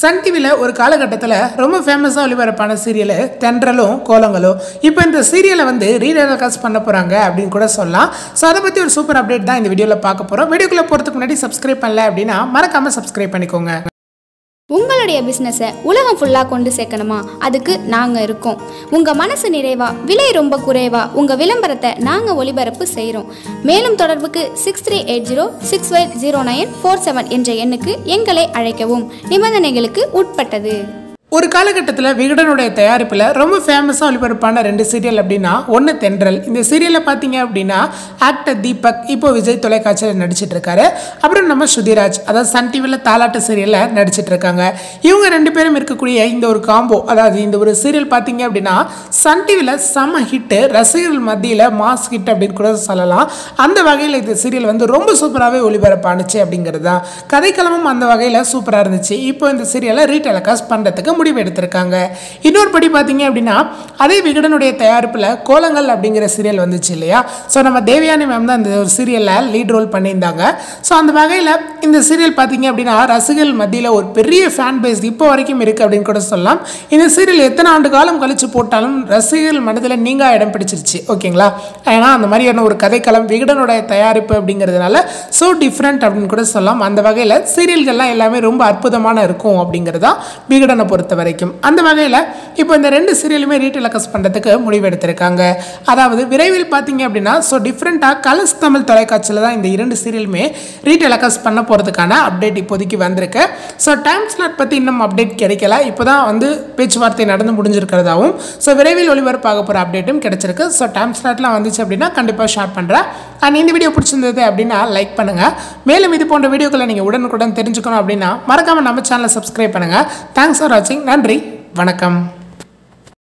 Sun டிவியில் ஒரு காலகட்டத்தில் ரொம்ப ஃபேமஸாக ஒளிபரப்பான சீரியலு தென்றலும் கோலங்களும் இப்போ இந்த சீரியலை வந்து ரீடெலிகாஸ்ட் பண்ண போகிறாங்க அப்படின்னு கூட சொல்லலாம் ஸோ அதை பற்றி ஒரு சூப்பர் அப்டேட் தான் இந்த வீடியோவில் பார்க்க போகிறோம் வீடியோக்குள்ளே போகிறதுக்கு முன்னாடி சப்ஸ்கிரைப் பண்ணல அப்படின்னா மறக்காமல் சப்ஸ்கிரைப் பண்ணிக்கோங்க உங்களுடைய பிஸ்னஸை உலகம் ஃபுல்லாக கொண்டு சேர்க்கணுமா அதுக்கு நாங்கள் இருக்கோம் உங்கள் மனசு நிறைவா விலை ரொம்ப குறைவா உங்கள் விளம்பரத்தை நாங்கள் ஒளிபரப்பு செய்கிறோம் மேலும் தொடர்புக்கு six three eight zero six five zero nine four seven என்ற எண்ணுக்கு எங்களை அழைக்கவும் நிபந்தனைகளுக்கு உட்பட்டது ஒரு காலகட்டத்தில் விகடனுடைய தயாரிப்பில் ரொம்ப ஃபேமஸாக ஒளிபரப்பான ரெண்டு சீரியல் அப்படின்னா ஒன்று தென்றல் இந்த சீரியலில் பார்த்தீங்க அப்படின்னா ஆக்டர் தீபக் இப்போ விஜய் தொலைக்காட்சியில் நடிச்சிட்டு இருக்காரு அப்புறம் நம்ம ஸ்ருதிராஜ் அதாவது சன் டிவியில் தாலாட்டு சீரியலில் நடிச்சிட்டு இருக்காங்க இவங்க ரெண்டு பேரும் இருக்கக்கூடிய இந்த ஒரு காம்போ அதாவது இந்த ஒரு சீரியல் பார்த்தீங்க அப்படின்னா சன் டிவியில் செம ஹிட்டு ரசிகர்கள் மத்தியில் மாஸ் ஹிட் அப்படின்னு கூட சொல்லலாம் அந்த வகையில் இந்த சீரியல் வந்து ரொம்ப சூப்பராகவே ஒளிபரப்பானுச்சு அப்படிங்கிறது தான் கதைக்களமும் அந்த வகையில் சூப்பராக இருந்துச்சு இப்போ இந்த சீரியலை ரீடெலிகாஸ்ட் பண்ணுறதுக்கு முடிவு எடுத்திருக்காங்க இன்னொரு படி பார்த்தீங்க அப்படின்னா அதே விகடனுடைய தயாரிப்பில் கோலங்கள் அப்படிங்கிற சீரியல் வந்துச்சு இல்லையா ஸோ நம்ம தேவயானி மேம் தான் இந்த ஒரு சீரியலில் லீட் ரோல் பண்ணியிருந்தாங்க ஸோ அந்த வகையில் இந்த சீரியல் பார்த்தீங்க அப்படின்னா ரசிகர்கள் மத்தியில் ஒரு பெரிய ஃபேன் பேஸ் இப்போ வரைக்கும் இருக்குது அப்படின்னு கூட சொல்லலாம் இந்த சீரியல் எத்தனை ஆண்டு காலம் கழிச்சு போட்டாலும் ரசிகர்கள் மனதில் நீங்கள் இடம் பிடிச்சிருச்சு ஓகேங்களா ஏன்னா அந்த மாதிரியான ஒரு கதைக்களம் விகடனுடைய தயாரிப்பு அப்படிங்கிறதுனால ஸோ டிஃப்ரெண்ட் அப்படின்னு கூட சொல்லலாம் அந்த வகையில் சீரியல்கள்லாம் எல்லாமே ரொம்ப அற்புதமான இருக்கும் அப்படிங்கிறது தான் விகடனை பொறுத்த வரைக்கும் அந்த வகையில் இப்போ இந்த ரெண்டு சீரியலுமே ரீடெலிகாஸ்ட் பண்ணுறதுக்கு முடிவு எடுத்திருக்காங்க அதாவது விரைவில் பார்த்தீங்க அப்படின்னா ஸோ டிஃப்ரெண்ட்டாக கலர்ஸ் தமிழ் தொலைக்காட்சியில் தான் இந்த இரண்டு சீரியலுமே ரீடெலிகாஸ்ட் பண்ண போகிறதுக்கான அப்டேட் இப்போதைக்கு வந்திருக்கு ஸோ டைம் ஸ்லாட் பற்றி இன்னும் அப்டேட் கிடைக்கல இப்போ தான் வந்து பேச்சுவார்த்தை நடந்து முடிஞ்சிருக்கிறதாவும் ஸோ விரைவில் ஒளிபரப்பாக போகிற அப்டேட்டும் கிடைச்சிருக்கு ஸோ டைம் ஸ்லாட்லாம் வந்துச்சு அப்படின்னா கண்டிப்பாக ஷேர் பண்ணுறேன் அண்ட் இந்த வீடியோ பிடிச்சிருந்தது அப்படின்னா லைக் பண்ணுங்கள் மேலும் இது போன்ற வீடியோக்களை நீங்கள் உடனுக்குடன் தெரிஞ்சுக்கணும் அப்படின்னா மறக்காமல் நம்ம சேனலை சப்ஸ்கிரைப் பண்ணுங்கள் தேங்க்ஸ் ஃபார் வாட்சிங் நன்றி வணக்கம்